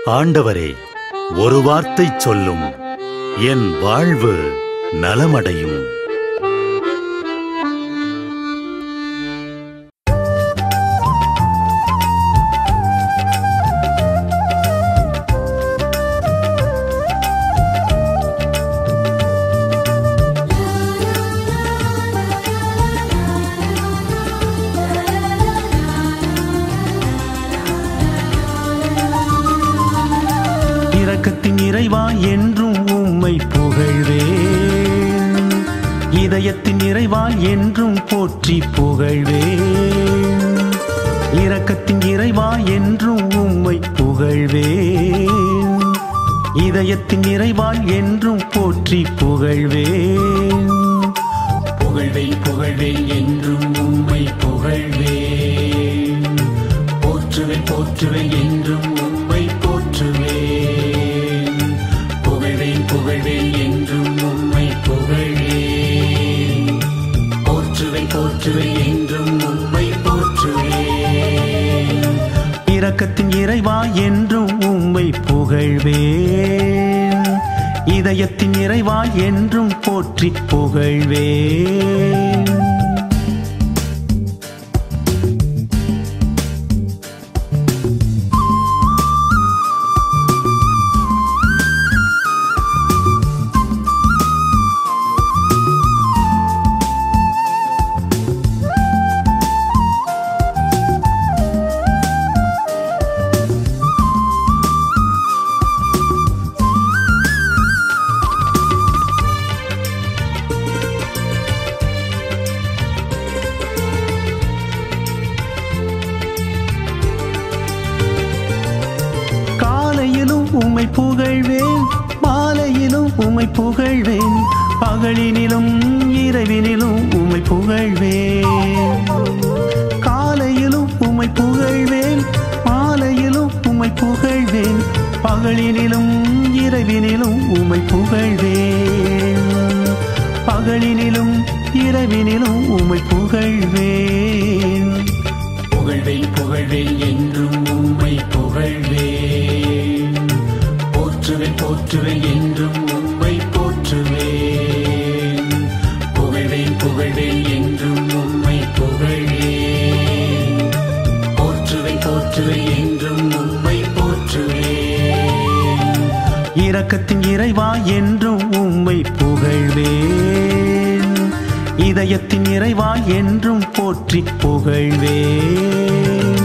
ஆண்டவரே ஒரு வார்த்தை சொல்லும் என் வாழ்வு நலமடையும் இரக்கத்தின் இறைவா என்றும் உம்மை புகழ்வேன் இதயத்தின் இறைவா என்றும் போற்றி புகழ்வேன் இரக்கத்தின் இறைவா என்றும் உம்மை புகழ்வேன் இதயத்தின் இறைவா என்றும் போற்றி புகழ்வேன் புகழ்வேன் புகழ்வேன் என்றும் உம்மை புகழ்வேன் போற்றுவேன் போற்றுவேன் என்றும் உம்மை போற்றுவேன் புகழ்வேன் புகழ்வேன் என்றும் உம்மை புகழ்வேன் போற்றுவேன் போற்றுவேன் என்றும் உம்மை போற்றுவேன் இரக்கத்தின் இறைவா என்றும் உம்மை புகழ்வேன் இதயத்தின் இறைவா என்றும் போற்றி புகழ்வேன் காலையிலும் உம்மை புகழ்வேன் மாலையிலும் உம்மை புகழ்வேன் பகலினிலும் இரவினிலும் உம்மை புகழ்வேன் காலையிலும் உம்மை புகழ்வேன் மாலையிலும் உம்மை புகழ்வேன் பகலினிலும் இரவினிலும் உம்மை புகழ்வேன் பகலினிலும் இரவினிலும் உம்மை புகழ்வேன் புகழ்வேன் புகழ்வேன் என்றும் உம்மை புகழ்வேன் போற்றுவேன் போற்றுவேன் என்றும் உம்மை போற்றுவேன் புகழ்வேன் புகழ்வேன் என்றும் உம்மை புகழ்வேன் போற்றுவேன் போற்றுவேன் என்றும் உம்மை போற்றுவேன் இரக்கத்தின் இறைவா என்றும் உம்மை புகழ்வேன் இதயத்தின் இறைவா என்றும் போற்றி புகழ்வேன்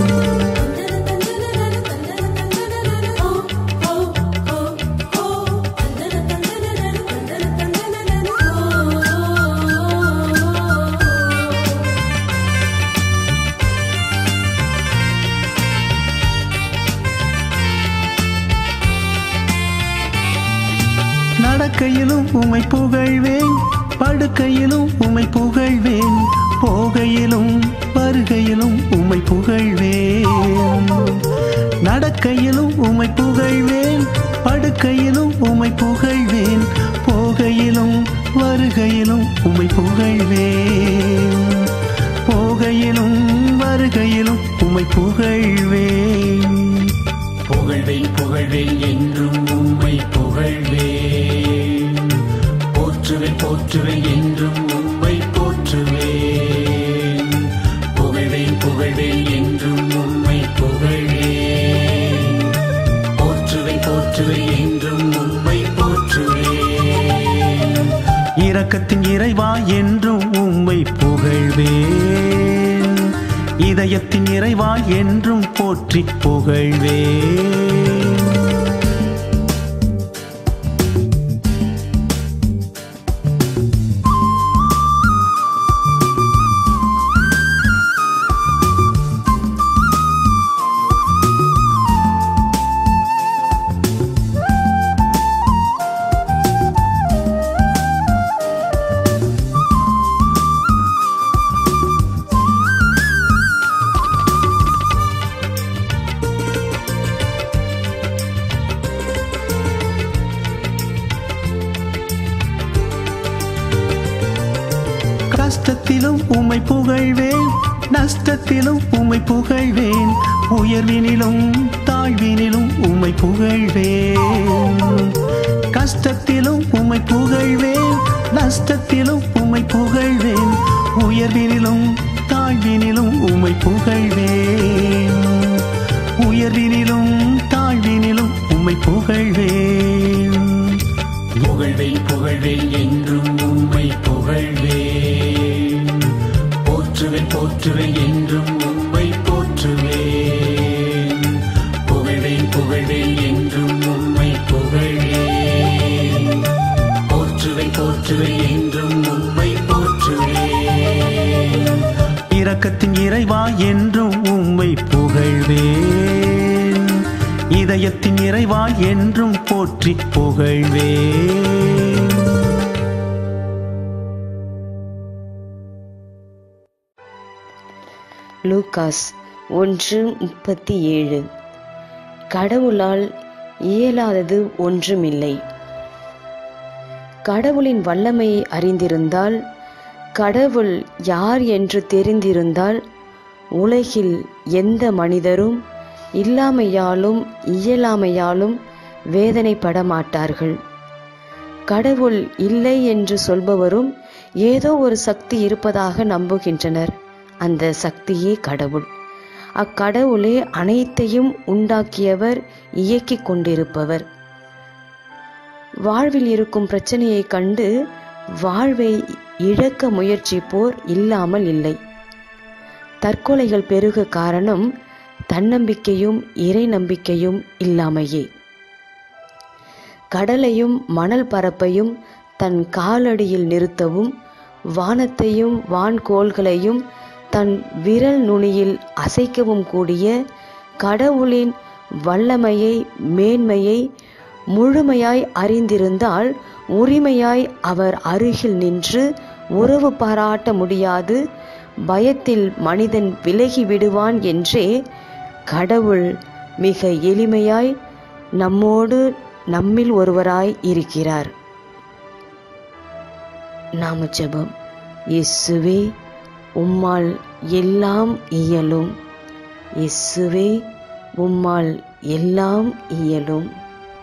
நடக்கையிலும் உம்மை புகழ்வேன் படுக்கையிலும் உம்மை புகழ்வேன் போகையிலும் வருகையிலும் உம்மை புகழ்வேன் நடக்கையிலும் உம்மை புகழ்வேன் படுக்கையிலும் உம்மை புகழ்வேன் போகையிலும் வருகையிலும் உம்மை புகழ்வேன் போகையிலும் வருகையிலும் உம்மை புகழ்வேன் புகழ்வேன் புகழ்வேன் என்றும் உம்மை புகழ்வேன் போற்றுவேன் போற்றுவேன் என்றும் உம்மை போற்றுவேன் புகழ்வேன் புகழ்வேன் என்றும் உம்மை புகழ்வேன் போற்றுவேன் போற்றுவேன் என்றும் உம்மை போற்றுவேன் இரக்கத்தின் இறைவா என்றும் உம்மை புகழ்வேன் இதயத்தின் இறைவா என்றும் போற்றி புகழ்வேன் கஷ்டத்திலும் உம்மை புகழ்வேன் நஷ்டத்திலும் உம்மை புகழ்வேன் உயர்வினிலும் தாழ்வினிலும் உம்மை புகழ்வேன் கஷ்டத்திலும் உம்மை புகழ்வேன் நஷ்டத்திலும் உம்மை புகழ்வேன் உயர்வினிலும் தாழ்வினிலும் உம்மை புகழ்வேன் உயர்வினிலும் தாழ்வினிலும் உம்மை புகழ்வேன் புகழ்வேன் புகழ்வேன் என்றும் உம்மை புகழ்வேன் போற்றுவேன் போற்றுவேன் என்றும் உம்மை போற்றுவேன் புகழ்வேன் புகழ்வேன் என்றும் உம்மை புகழ்வேன் போற்றுவேன் போற்றுவேன் என்றும் உம்மை போற்றுவேன் இரக்கத்தின் இறைவா என்றும் உம்மை புகழ்வேன் இதயத்தின் இறைவா என்றும் போற்றி புகழ்வேன் லூகாஸ் ஒன்று முப்பத்தி ஏழு கடவுளால் இயலாதது ஒன்றுமில்லை கடவுளின் வல்லமையை அறிந்திருந்தால் கடவுள் யார் என்று தெரிந்திருந்தால் உலகில் எந்த மனிதரும் இல்லாமையாலும் இயலாமையாலும் வேதனைப்பட மாட்டார்கள் கடவுள் இல்லை என்று சொல்பவரும் ஏதோ ஒரு சக்தி இருப்பதாக நம்புகின்றனர் அந்த சக்தியே கடவுள் அக்கடவுளே அனைத்தையும் உண்டாக்கியவர் இயக்கிக் கொண்டிருப்பவர் வாழ்வில் இருக்கும் பிரச்சனையை கண்டு வாழ்வை இழக்க முயற்சிப்போர் இல்லாமல் இல்லை தற்கொலைகள் பெருக காரணம் தன்னம்பிக்கையும் இறை நம்பிக்கையும் இல்லாமையே கடலையும் மணல் பரப்பையும் தன் காலடியில் நிறுத்தவும் வானத்தையும் வான்கோள்களையும் தன் விரல் நுனியில் அசைக்கவும் கூடிய கடவுளின் வல்லமையை மேன்மையை முழுமையாய் அறிந்திருந்தால் உரிமையாய் அவர் அருகில் நின்று உறவு பாராட்ட முடியாது பயத்தில் மனிதன் விலகி விடுவான் என்றே கடவுள் மிக எளிமையாய் நம்மோடு நம்மில் ஒருவராய் இருக்கிறார் நாம ஜெபம் இயேசுவே உம்மால் எல்லாம் இயலும் இயேசுவே உம்மால் எல்லாம் இயலும்